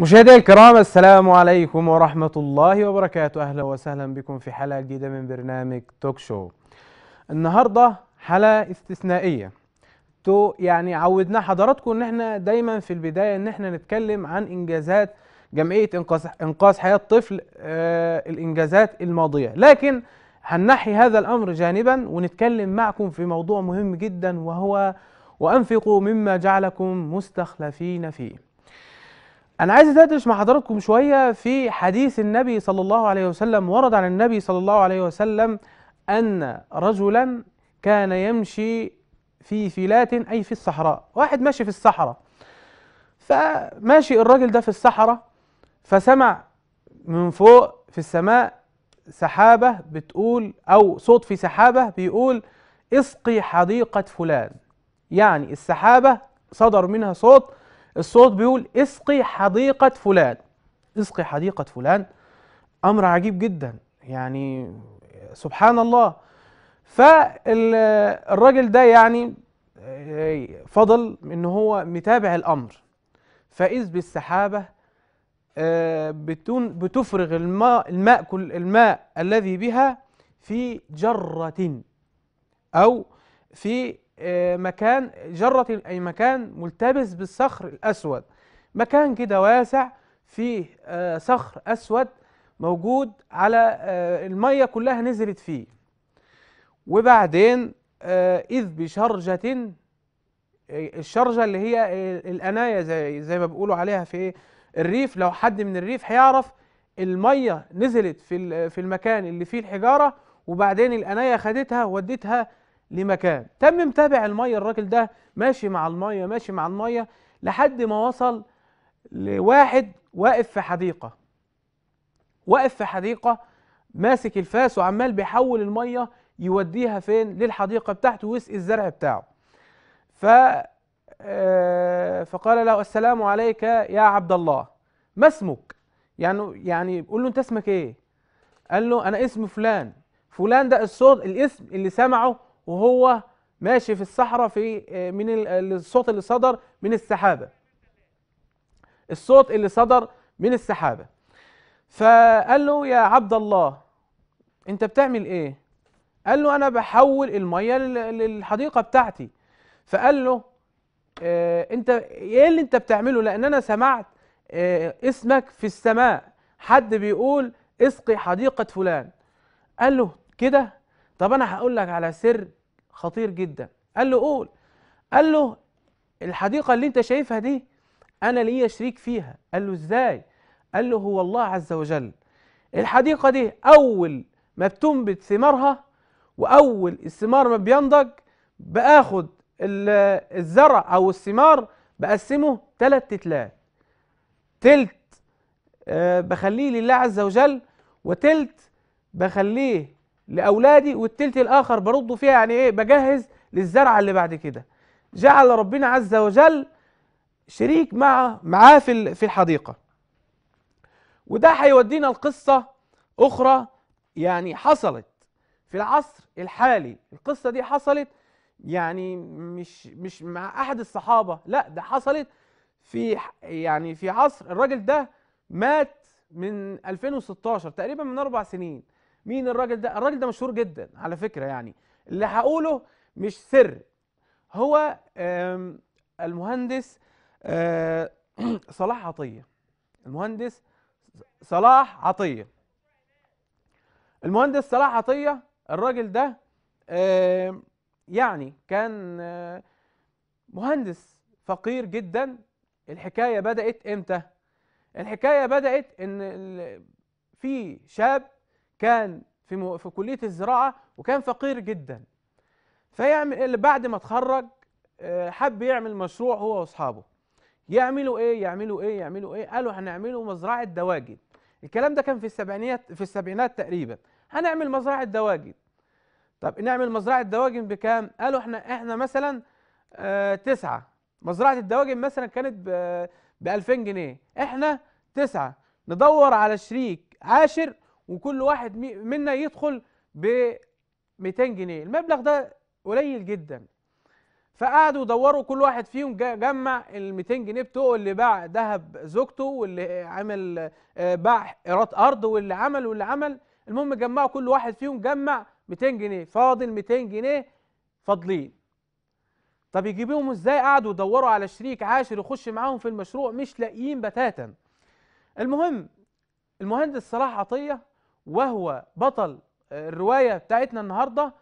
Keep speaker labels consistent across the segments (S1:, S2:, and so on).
S1: مشاهدينا الكرام السلام عليكم ورحمة الله وبركاته أهلا وسهلا بكم في حلقة جديدة من برنامج توك شو النهاردة حلقة استثنائية تو يعني عودنا حضراتكم ان احنا دايما في البداية ان احنا نتكلم عن انجازات جمعية انقاذ انقاذ حياة طفل آه الانجازات الماضية لكن هنحي هذا الامر جانبا ونتكلم معكم في موضوع مهم جدا وهو وانفقوا مما جعلكم مستخلفين فيه أنا عايز أدردش مع حضراتكم شوية في حديث النبي صلى الله عليه وسلم ورد عن النبي صلى الله عليه وسلم أن رجلا كان يمشي في فيلات أي في الصحراء واحد ماشي في الصحراء فماشي الراجل ده في الصحراء فسمع من فوق في السماء سحابة بتقول أو صوت في سحابة بيقول اسقي حديقة فلان يعني السحابة صدر منها صوت الصوت بيقول اسقي حديقة فلان اسقي حديقة فلان أمر عجيب جدا يعني سبحان الله فالراجل ده يعني فضل ان هو متابع الامر فاذ بالسحابه بتون بتفرغ الماء الماء كل الماء الذي بها في جره او في مكان جرة أي مكان ملتبس بالصخر الأسود مكان كده واسع فيه صخر أسود موجود على المية كلها نزلت فيه وبعدين إذ بشرجة الشرجة اللي هي الأناية زي, زي ما بيقولوا عليها في الريف لو حد من الريف هيعرف المية نزلت في في المكان اللي فيه الحجارة وبعدين الأناية خدتها ودتها لمكان تم متابع الميه الراجل ده ماشي مع الميه ماشي مع الميه لحد ما وصل لواحد واقف في حديقه واقف في حديقه ماسك الفاس وعمال بيحول الميه يوديها فين للحديقه بتاعته ويسقي الزرع بتاعه ف فقال له السلام عليك يا عبد الله ما اسمك يعني يعني بيقول له انت اسمك ايه قال له انا اسمي فلان فلان ده الصوت الاسم اللي سمعه وهو ماشي في الصحراء في من الصوت اللي صدر من السحابه الصوت اللي صدر من السحابه فقال له يا عبد الله انت بتعمل ايه قال له انا بحول الميه للحديقه بتاعتي فقال له اه انت ايه اللي انت بتعمله لان انا سمعت اه اسمك في السماء حد بيقول اسقي حديقه فلان قال له كده طب انا هقول لك على سر خطير جدا قال له قول قال له الحديقه اللي انت شايفها دي انا ليا شريك فيها قال له ازاي قال له هو الله عز وجل الحديقه دي اول ما بتنبت ثمارها واول الثمار ما بينضج باخد الزرع او الثمار بقسمه ثلاث تلات تلت أه بخليه لله عز وجل وتلت بخليه لاولادي والتلت الاخر برده فيها يعني ايه بجهز للزرعه اللي بعد كده جعل ربنا عز وجل شريك مع معاه في في الحديقه وده هيودينا لقصه اخرى يعني حصلت في العصر الحالي القصه دي حصلت يعني مش مش مع احد الصحابه لا ده حصلت في يعني في عصر الراجل ده مات من 2016 تقريبا من اربع سنين مين الراجل ده؟ الراجل ده مشهور جدا على فكرة يعني اللي هقوله مش سر هو المهندس صلاح عطية المهندس صلاح عطية المهندس صلاح عطية الراجل ده يعني كان مهندس فقير جدا الحكاية بدأت امتى؟ الحكاية بدأت ان في شاب كان في في كليه الزراعه وكان فقير جدا فيعمل بعد ما اتخرج حب يعمل مشروع هو واصحابه يعملوا ايه يعملوا ايه يعملوا ايه قالوا هنعملوا مزرعه دواجن الكلام ده كان في السبعينات في السبعينات تقريبا هنعمل مزرعه دواجن طب نعمل مزرعه دواجن بكام قالوا احنا احنا مثلا اه تسعة مزرعه الدواجن مثلا كانت ب 2000 جنيه احنا تسعة ندور على شريك عاشر وكل واحد منا يدخل ب 200 جنيه المبلغ ده قليل جدا فقعدوا يدوروا كل واحد فيهم جا- جمع ال 200 جنيه بتوعه اللي باع ذهب زوجته واللي عمل آه، باع ايراد ارض واللي عمل واللي عمل المهم جمعوا كل واحد فيهم جمع 200 جنيه فاضل 200 جنيه فاضلين طب يجيبوهم ازاي قعدوا يدوروا على شريك عاشر يخش معاهم في المشروع مش لاقيين بتاتا المهم المهندس صلاح عطيه وهو بطل آه، الروايه بتاعتنا النهارده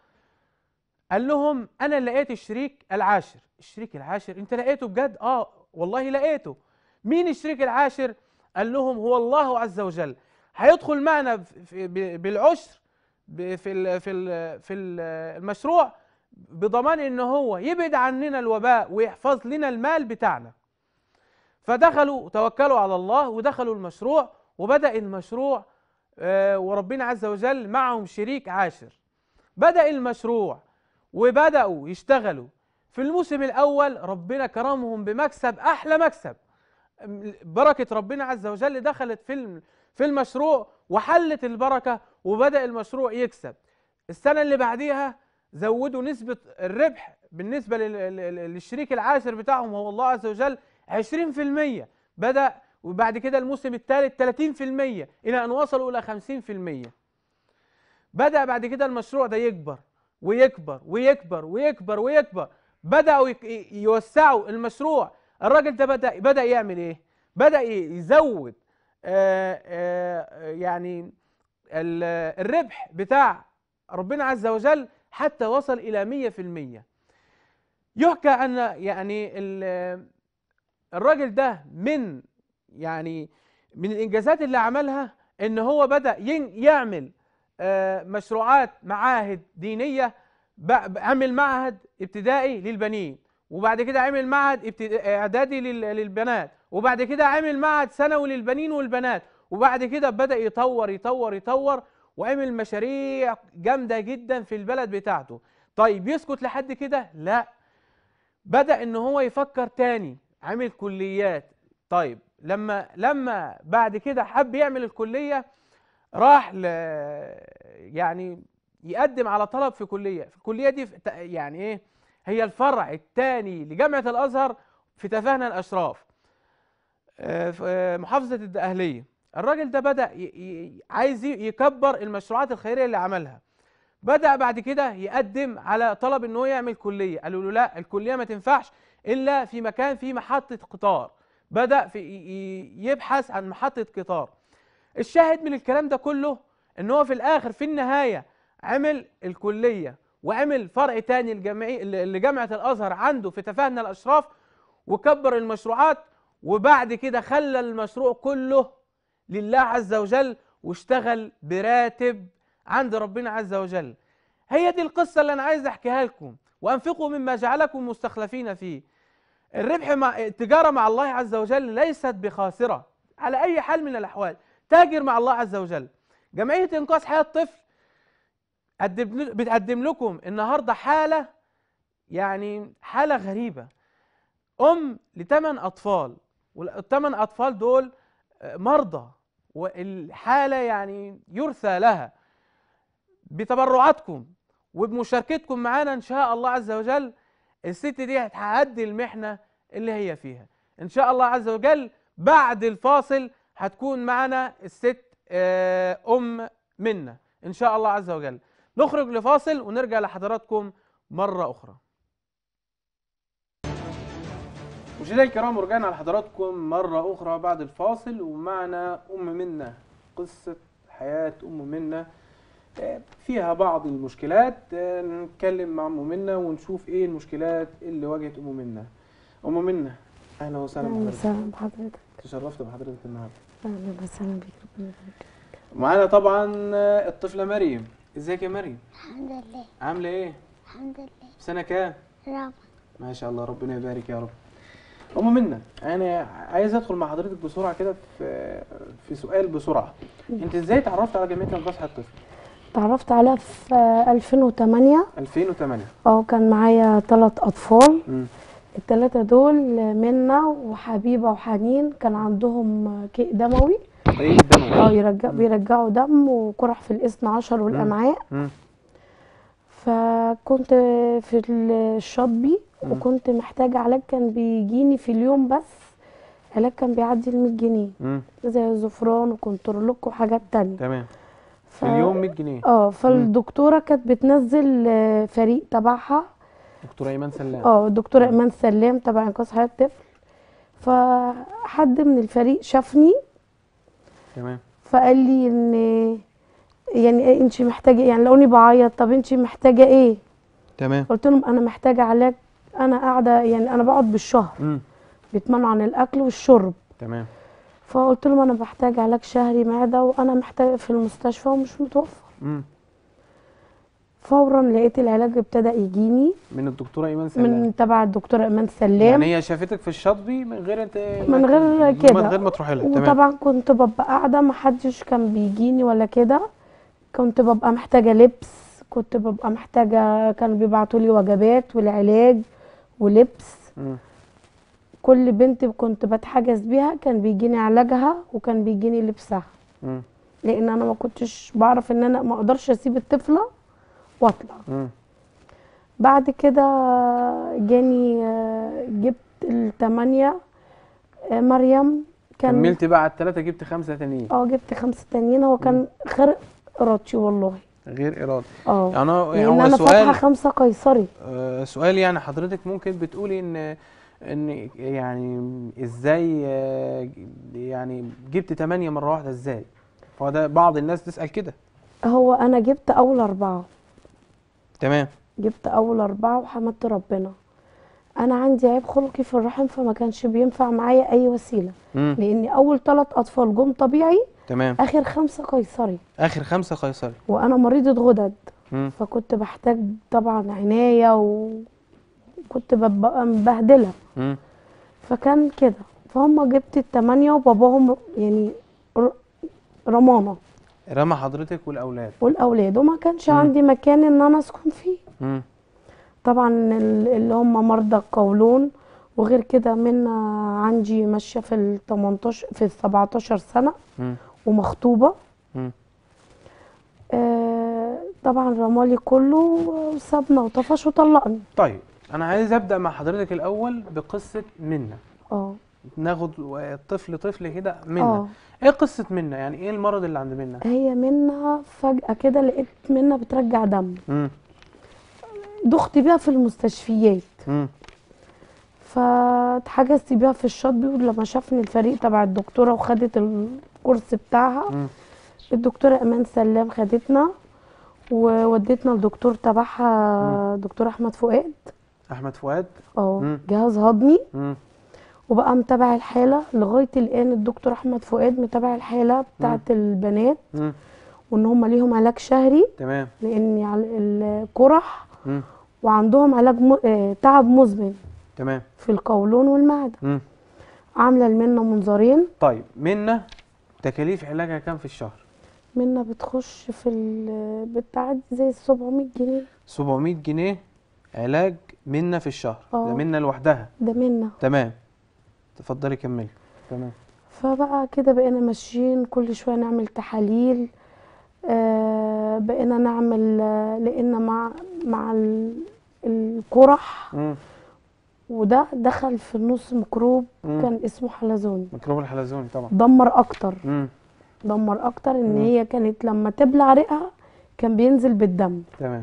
S1: قال لهم انا لقيت الشريك العاشر الشريك العاشر انت لقيته بجد اه والله لقيته مين الشريك العاشر قال لهم هو الله عز وجل هيدخل معنا في- في- ب- بالعشر ب- في ال- في ال- في ال- المشروع بضمان ان هو يبعد عننا الوباء ويحفظ لنا المال بتاعنا فدخلوا وتوكلوا على الله ودخلوا المشروع وبدأ المشروع آه، وربنا عز وجل معهم شريك عاشر بدأ المشروع وبدأوا يشتغلوا في الموسم الأول ربنا كرمهم بمكسب أحلى مكسب بركة ربنا عز وجل دخلت في الم- في المشروع وحلت البركة وبدأ المشروع يكسب السنة اللي بعديها زودوا نسبة الربح بالنسبة لل- لل- للشريك العاشر بتاعهم هو الله عز وجل 20% بدأ وبعد كده الموسم الثالث 30% إلى أن وصلوا إلى 50% بدأ بعد كده المشروع ده يكبر ويكبر ويكبر ويكبر ويكبر بدأوا يك- ي- يوسعوا المشروع الراجل ده بدأ بدأ يعمل إيه؟ بدأ ي- يزود آه، آه، يعني ال- الربح بتاع ربنا عز وجل حتى وصل إلى 100% يحكى أن يعني ال- الراجل ده من يعني من الإنجازات اللي عملها إن هو بدأ ين- يعمل آه، مشروعات معاهد دينية ب- عمل معهد ابتدائي للبنين وبعد كده عمل معهد ابتدا- اعدادي لل- للبنات وبعد كده عمل معهد ثانوي للبنين والبنات وبعد كده بدأ يطور يطور يطور وعمل مشاريع جامدة جدا في البلد بتاعته طيب يسكت لحد كده لا بدأ ان هو يفكر تاني عمل كليات طيب لما لما بعد كده حب يعمل الكلية راح ل يعني يقدم على طلب في كلية في الكلية دي في- ت- يعني ايه هي الفرع الثاني لجامعة الأزهر في تفاهنا الأشراف آه، في آه، محافظة الدقهلية الراجل ده بدأ ي- ي- عايز ي- يكبر المشروعات الخيرية اللي عملها بدأ بعد كده يقدم على طلب ان هو يعمل كلية قالوا له لا الكلية ما تنفعش إلا في مكان فيه محطة قطار بدأ في ي- ي- يبحث عن محطة قطار الشاهد من الكلام ده كله ان هو في الاخر في النهايه عمل الكليه وعمل فرع تاني الجامعي لجامعه الازهر عنده في تفاهنا الاشراف وكبر المشروعات وبعد كده خلى المشروع كله لله عز وجل واشتغل براتب عند ربنا عز وجل هي دي القصه اللي انا عايز احكيها لكم وانفقوا مما جعلكم مستخلفين فيه الربح مع التجاره مع الله عز وجل ليست بخاسره على اي حال من الاحوال تاجر مع الله عز وجل جمعيه انقاذ حياه الطفل قدم بتقدم لكم النهارده حاله يعني حاله غريبه ام لثمان اطفال والثمان اطفال دول آه، مرضى والحاله يعني يرثى لها بتبرعاتكم وبمشاركتكم معانا ان شاء الله عز وجل الست دي هتعدي المحنه اللي هي فيها ان شاء الله عز وجل بعد الفاصل هتكون معنا الست آه، ام منا ان شاء الله عز وجل نخرج لفاصل ونرجع لحضراتكم مره اخرى مشاهدينا الكرام ورجعنا لحضراتكم مرة أخرى بعد الفاصل ومعنا أم منا قصة حياة أم منا آه، فيها بعض المشكلات آه، نتكلم مع أم منا ونشوف إيه المشكلات اللي واجهت أم منا أم منا أهلا وسهلا
S2: اهلا
S1: بحضرتك
S2: وسهلا بحضرتك
S1: تشرفت بحضرتك النهارده
S2: اهلا وسهلا بيك ربنا يبارك
S1: معانا طبعا آه، الطفلة مريم ازيك يا مريم
S3: الحمد لله
S1: عاملة إيه
S3: الحمد لله
S1: سنة كام
S3: رابع
S1: ما شاء الله ربنا يبارك يا رب أم منا أنا عايز أدخل مع حضرتك بسرعة كده في في سؤال بسرعة أنت إزاي اتعرفت على جمعية إنقاذ حياة الطفل؟
S2: تعرفت عليها في آه، 2008
S1: 2008
S2: اه كان معايا ثلاث اطفال
S1: امم
S2: الثلاثه دول منا وحبيبه وحنين كان عندهم كيء دموي
S1: طريق الدم
S2: اه يرجع بيرجعوا دم وقرح في الاثنى عشر والامعاء
S1: مم.
S2: فكنت في الشاطبي
S1: مم.
S2: وكنت محتاجة علاج كان بيجيني في اليوم بس علاج كان بيعدي ال 100 جنيه
S1: مم.
S2: زي الزفران وكنترولوك وحاجات تانية
S1: تمام
S2: ف...
S1: في اليوم 100 جنيه
S2: اه فالدكتورة كانت بتنزل آه، فريق تبعها
S1: دكتوره ايمان سلام
S2: اه الدكتورة ايمان سلام تبع انقاذ حياة الطفل فحد من الفريق شافني
S1: تمام
S2: فقال لي ان يعني ايه انت محتاجه إيه؟ يعني لقوني بعيط طب انت محتاجه ايه
S1: تمام
S2: قلت لهم انا محتاجه علاج انا قاعده يعني انا بقعد بالشهر
S1: مم.
S2: بيتمنع عن الاكل والشرب
S1: تمام
S2: فقلت لهم انا بحتاج علاج شهري معده وانا محتاجه في المستشفى ومش متوفر
S1: مم.
S2: فورا لقيت العلاج ابتدى يجيني
S1: من الدكتوره ايمان سلام
S2: من تبع الدكتوره ايمان سلام
S1: يعني هي شافتك في الشاطبي من غير انت
S2: من غير
S1: من
S2: كده.
S1: غير ما تروحي لها تمام
S2: وطبعا كنت ببقى قاعده محدش كان بيجيني ولا كده كنت ببقى محتاجه لبس كنت ببقى محتاجه كانوا بيبعتوا لي وجبات والعلاج ولبس
S1: مم.
S2: كل بنت كنت بتحجز بيها كان بيجيني علاجها وكان بيجيني لبسها
S1: مم.
S2: لان انا ما كنتش بعرف ان انا ما اقدرش اسيب الطفله واطلع
S1: مم.
S2: بعد كده جاني آه، جبت التمانية آه، مريم كان
S1: كملت بقى على الثلاثه جبت خمسه تانيين
S2: اه جبت خمسة تانيين هو كان خرق ارادتي والله
S1: غير ارادي
S2: اه
S1: يعني هو
S2: لان
S1: هو
S2: انا فاتحه
S1: سؤال
S2: خمسة قيصري
S1: آه، سؤال يعني حضرتك ممكن بتقولي ان ان يعني ازاي آه، يعني جبت تمانية مرة واحدة ازاي هو ده بعض الناس تسأل كده
S2: هو انا جبت اول اربعة
S1: تمام
S2: جبت اول اربعة وحمدت ربنا انا عندي عيب خلقي في الرحم فما كانش بينفع معايا اي وسيلة
S1: مم.
S2: لاني اول ثلاث اطفال جم طبيعي
S1: تمام
S2: اخر خمسة قيصري
S1: اخر خمسة قيصري
S2: وانا مريضة غدد
S1: مم.
S2: فكنت بحتاج طبعا عناية وكنت ببقى مبهدلة
S1: مم.
S2: فكان كده فهم جبت التمانية وباباهم يعني ر- رمانة
S1: رمى حضرتك والاولاد
S2: والأولاد وما كانش
S1: مم.
S2: عندي مكان إن أنا أسكن فيه
S1: مم.
S2: طبعا ال- اللي هم مرضى القولون وغير كده منا عندي ماشية في ال 18 في ال 17 سنة
S1: مم.
S2: ومخطوبة
S1: مم.
S2: آه طبعا رمالي كله وسابنا وطفش وطلقني
S1: طيب انا عايز ابدا مع حضرتك الاول بقصة منا
S2: اه
S1: ناخد طفل طفل كده منا
S2: اه
S1: ايه قصة منا يعني ايه المرض اللي عند منا
S2: هي منا فجأة كده لقيت منا بترجع دم
S1: مم.
S2: دخت بيها في المستشفيات
S1: مم.
S2: فاتحجزت بيها في الشاطبي ولما شافني الفريق تبع الدكتوره وخدت الكورس بتاعها
S1: مم.
S2: الدكتوره ايمان سلام خدتنا وودتنا لدكتور تبعها دكتور احمد فؤاد
S1: احمد فؤاد
S2: اه
S1: مم.
S2: جهاز هضمي
S1: مم.
S2: وبقى متابع الحاله لغايه الان الدكتور احمد فؤاد متابع الحاله بتاعه البنات
S1: مم.
S2: وان هم ليهم علاج شهري
S1: تمام
S2: لان عل- القرح
S1: مم.
S2: وعندهم علاج م... آه، تعب مزمن
S1: تمام
S2: في القولون والمعده
S1: مم.
S2: عامله لمنى منظارين
S1: طيب منا تكاليف علاجها كام في الشهر
S2: منا بتخش في ال بتعدي زي ال 700 جنيه
S1: 700 جنيه علاج منا في الشهر ده
S2: اه.
S1: منا لوحدها
S2: ده منا
S1: تمام تفضلي كملي تمام
S2: فبقى كده بقينا ماشيين كل شويه نعمل تحاليل آه بقينا نعمل آه، لقينا مع مع ال- القرح
S1: مم.
S2: وده دخل في النص ميكروب
S1: مم.
S2: كان اسمه حلزوني
S1: ميكروب الحلزوني طبعا
S2: دمر اكتر
S1: مم.
S2: دمر اكتر ان
S1: مم.
S2: هي كانت لما تبلع ريقها كان بينزل بالدم
S1: تمام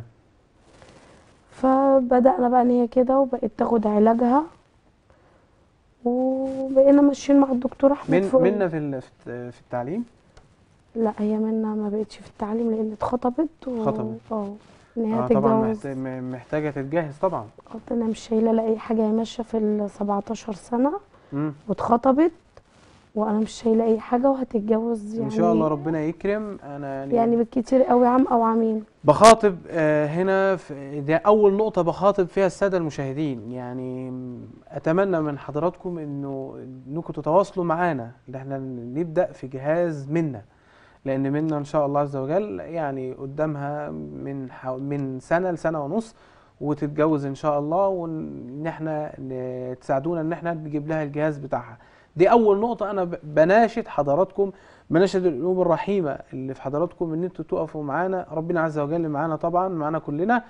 S2: فبدأنا بقى ان هي كده وبقت تاخد علاجها وبقينا ماشيين مع الدكتور احمد
S1: من
S2: فؤاد
S1: منا في ال- في في التعليم
S2: لا هي منا ما بقتش في التعليم لان اتخطبت و...
S1: اتخطبت.
S2: اه ان هي
S1: اه طبعا
S2: هتتجوز
S1: محتاج م- محتاجه تتجهز طبعا
S2: قلت انا مش شايله لا اي حاجه هي ماشيه في ال 17 سنه
S1: مم.
S2: واتخطبت وانا مش شايله اي حاجه وهتتجوز يعني
S1: ان شاء الله ربنا يكرم انا يعني,
S2: يعني بالكتير قوي عام او عامين
S1: بخاطب آه، هنا في ده اول نقطه بخاطب فيها الساده المشاهدين يعني م، اتمنى من حضراتكم انه انكم تتواصلوا معانا ان احنا نبدا في جهاز منا لان منا ان شاء الله عز وجل يعني قدامها من حو... من سنه لسنه ونص وتتجوز ان شاء الله وان احنا ن- تساعدونا ان احنا نجيب لها الجهاز بتاعها دي اول نقطه انا ب- بناشد حضراتكم بناشد القلوب الرحيمه اللي في حضراتكم ان انتوا تقفوا معانا ربنا عز وجل معانا طبعا معانا كلنا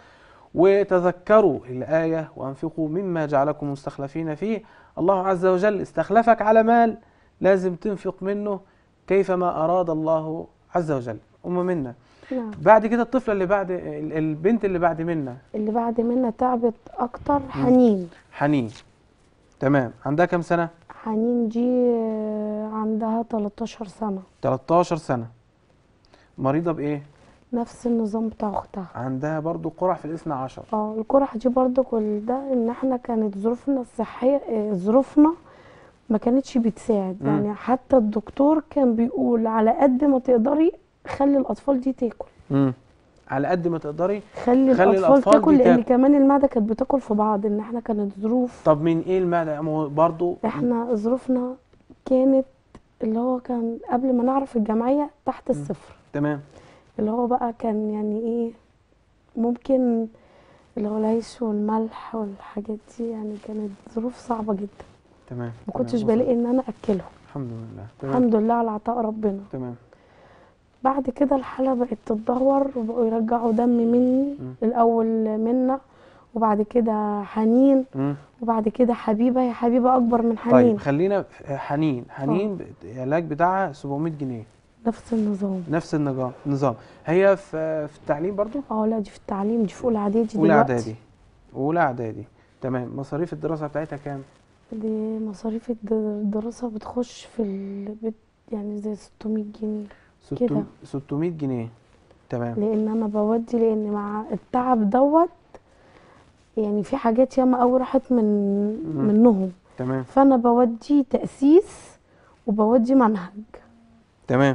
S1: وتذكروا الآية وأنفقوا مما جعلكم مستخلفين فيه الله عز وجل استخلفك على مال لازم تنفق منه كيفما أراد الله عز وجل أم منا
S2: نعم
S1: بعد كده الطفلة اللي بعد ال- البنت اللي بعد منا
S2: اللي بعد منا تعبت اكتر حنين
S1: حنين تمام عندها كام سنة؟
S2: حنين دي آه، عندها 13 سنة
S1: 13 سنة مريضة بإيه؟
S2: نفس النظام بتاع اختها
S1: عندها برضو قرح في الاثنى عشر
S2: اه القرح دي برضو كل ده ان احنا كانت ظروفنا الصحية آه، ظروفنا ما كانتش بتساعد
S1: مم.
S2: يعني حتى الدكتور كان بيقول على قد ما تقدري خلي الاطفال دي تاكل
S1: مم. على قد ما تقدري
S2: خلي,
S1: خلي
S2: الاطفال,
S1: الأطفال
S2: تاكل
S1: دي
S2: لان
S1: تاكل.
S2: كمان المعده كانت بتاكل في بعض ان احنا كانت ظروف
S1: طب من ايه المعدة ما هو برضو
S2: احنا ظروفنا كانت اللي هو كان قبل ما نعرف الجمعيه تحت الصفر
S1: تمام
S2: اللي هو بقى كان يعني ايه ممكن اللي هو العيش والملح والحاجات دي يعني كانت ظروف صعبه جدا
S1: تمام
S2: ما كنتش
S1: تمام.
S2: بلاقي ان انا اكلهم
S1: الحمد لله تمام
S2: الحمد لله على عطاء ربنا
S1: تمام
S2: بعد كده الحالة بقت تتدهور وبقوا يرجعوا دم مني
S1: مم.
S2: الأول منا وبعد كده حنين
S1: مم.
S2: وبعد كده حبيبة هي حبيبة أكبر من
S1: طيب
S2: حنين
S1: خلينا في حنين حنين ب- العلاج بتاعها 700 جنيه
S2: نفس النظام
S1: نفس النظام نظام هي في في التعليم برضو
S2: اه لا دي في التعليم دي في أولى إعدادي
S1: اولى
S2: دلوقتي
S1: اعدادي اولى اعدادي تمام مصاريف الدراسة بتاعتها كام
S2: دي مصاريف الد- الدراسة بتخش في ال... بت... يعني زي 600 جنيه
S1: 600 600 جنيه تمام
S2: لأن أنا بودي لأن مع التعب دوت يعني في حاجات ياما أوي راحت من
S1: مم.
S2: منهم
S1: تمام
S2: فانا بودي تاسيس وبودي منهج
S1: تمام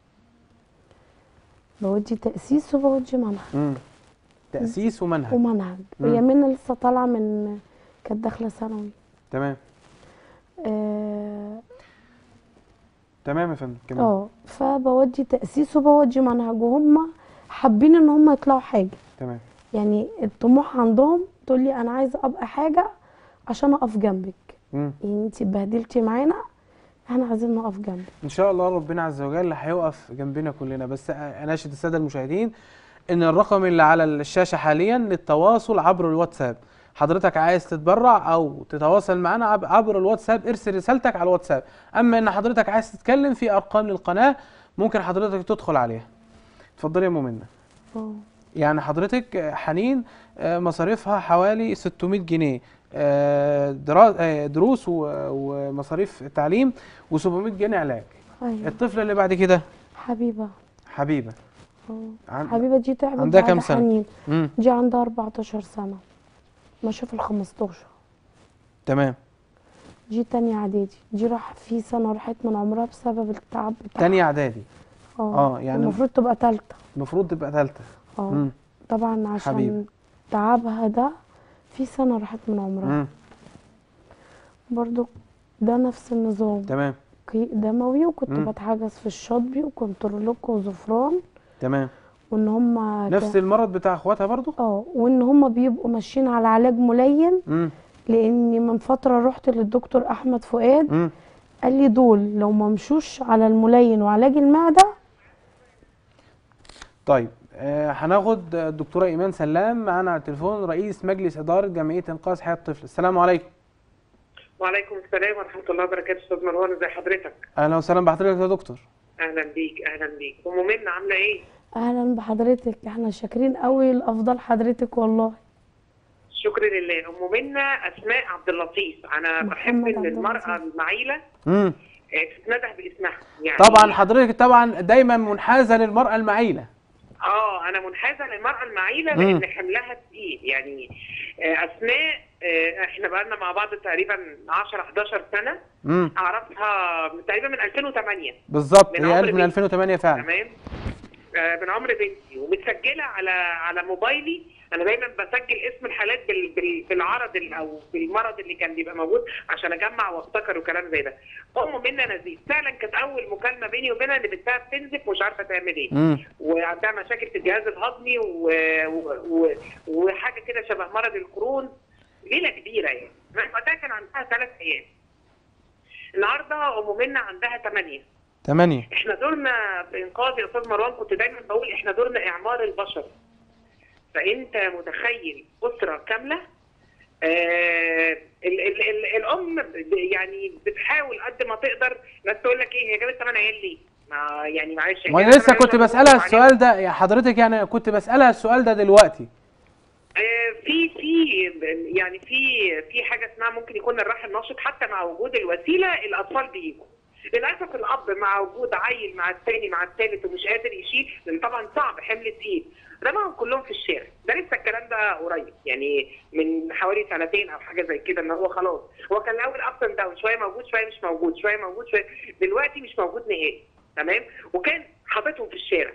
S2: بودي تاسيس وبودي منهج
S1: مم. تأسيس ومنهج
S2: ومنهج
S1: مم.
S2: هي منى لسه طالعه من كانت داخله ثانوي
S1: تمام
S2: اه
S1: تمام يا فندم كمان
S2: آه، فبودي تاسيس وبودي منهج وهم حابين ان هم يطلعوا حاجه
S1: تمام
S2: يعني الطموح عندهم تقول لي انا عايزه ابقى حاجه عشان اقف جنبك
S1: مم.
S2: يعني انت اتبهدلتي معانا احنا عايزين نقف جنبك
S1: ان شاء الله ربنا عز وجل هيقف جنبنا كلنا بس اناشد الساده المشاهدين ان الرقم اللي على الشاشه حاليا للتواصل عبر الواتساب حضرتك عايز تتبرع او تتواصل معنا عب- عبر الواتساب ارسل رسالتك على الواتساب اما ان حضرتك عايز تتكلم في ارقام للقناه ممكن حضرتك تدخل عليها اتفضلي يا مؤمنه
S2: اه
S1: يعني حضرتك آه، حنين آه، مصاريفها حوالي 600 جنيه آه، درا- آه، دروس و- ومصاريف تعليم و700 جنيه علاج
S2: ايوه
S1: الطفله اللي بعد كده
S2: حبيبه
S1: حبيبه
S2: اه
S1: عن...
S2: حبيبه دي تعبت
S1: عندها
S2: بعد
S1: كام سنة؟
S2: حنين
S1: مم.
S2: دي عندها 14 سنة ماشية في ال 15
S1: تمام
S2: دي تانية اعدادي دي راح في سنة راحت من عمرها بسبب التعب بتاعها
S1: تانية اعدادي
S2: اه
S1: آه، يعني-
S2: المفروض تبقى تالتة
S1: المفروض تبقى ثالثه
S2: اه طبعا عشان
S1: حبيبة.
S2: تعبها ده في سنة راحت من عمرها برضو ده نفس النظام
S1: تمام
S2: قيء دموي وكنت
S1: مم.
S2: بتحجز في الشاطبي وكنترولوك وزفران
S1: تمام
S2: وان هما
S1: نفس المرض بتاع اخواتها برضو
S2: اه وان هما بيبقوا ماشيين على علاج ملين
S1: امم
S2: لاني من فتره رحت للدكتور احمد فؤاد
S1: امم
S2: قال لي دول لو ما مشوش على الملين وعلاج المعده
S1: طيب آه، هناخد الدكتوره ايمان سلام معانا على التليفون رئيس مجلس اداره جمعيه انقاذ حياه الطفل السلام عليكم
S3: وعليكم السلام ورحمة الله وبركاته أستاذ مروان ازي حضرتك؟
S1: اهلا وسهلا بحضرتك يا دكتور
S3: أهلا بيك أهلا بيك أم منى عاملة إيه؟
S2: اهلا بحضرتك احنا شاكرين قوي لافضل حضرتك والله
S3: شكر لله أم منى أسماء عبد اللطيف أنا بحب
S2: محمد
S3: إن
S2: عبد
S3: المرأة
S2: اللطيف.
S3: المعيلة
S1: امم
S3: آه، تتنده باسمها يعني
S1: طبعا حضرتك طبعا دايما منحازه للمراه المعيله
S3: اه انا منحازه للمراه المعيله
S1: مم.
S3: لان حملها تقيل يعني آه، اسماء آه، احنا بقالنا مع بعض تقريبا 10 11 سنه
S1: امم
S3: اعرفها من- تقريبا من 2008
S1: بالظبط
S3: من
S1: هي
S3: عمر
S1: قالت من
S3: بنتي.
S1: 2008 فعلا
S3: تمام آه، من عمر بنتي ومتسجله على على موبايلي انا دايما بسجل اسم الحالات بال بال بالعرض ال- او بالمرض اللي كان بيبقى موجود عشان اجمع وافتكر وكلام زي ده ام منى نزيف فعلا كانت اول مكالمه بيني وبينها ان بنتها بتنزف ومش عارفه تعمل ايه
S1: امم
S3: وعندها مشاكل في الجهاز الهضمي و... و... و... وحاجه كده شبه مرض القرون ليله كبيره يعني وقتها كان عندها ثلاث ايام النهارده ام منى عندها ثمانيه
S1: 8
S3: احنا دورنا في انقاذ يا استاذ مروان كنت دايما بقول احنا دورنا اعمار البشر فانت متخيل اسره كامله آه ال ال ال الام ب- يعني بتحاول قد ما تقدر ناس تقول لك ايه هي جابت 8 عيال ليه؟ ما يعني معلش هي
S1: وانا
S3: جابت
S1: لسه
S3: تمن
S1: كنت
S3: عيال
S1: بسالها
S3: عليهم.
S1: السؤال ده يا حضرتك يعني كنت بسالها السؤال ده دلوقتي
S3: آه، في في يعني في في حاجه اسمها ممكن يكون الرحم نشط حتى مع وجود الوسيله الاطفال بيجوا للاسف الاب مع وجود عيل مع الثاني مع الثالث ومش قادر يشيل لان طبعا صعب حمل تقيل رماهم كلهم في الشارع ده لسه الكلام ده قريب يعني من حوالي سنتين او حاجه زي كده ان هو خلاص هو كان الاول اب اند داون شويه موجود شويه مش موجود شويه موجود شويه دلوقتي مش موجود نهائي تمام وكان حاططهم في الشارع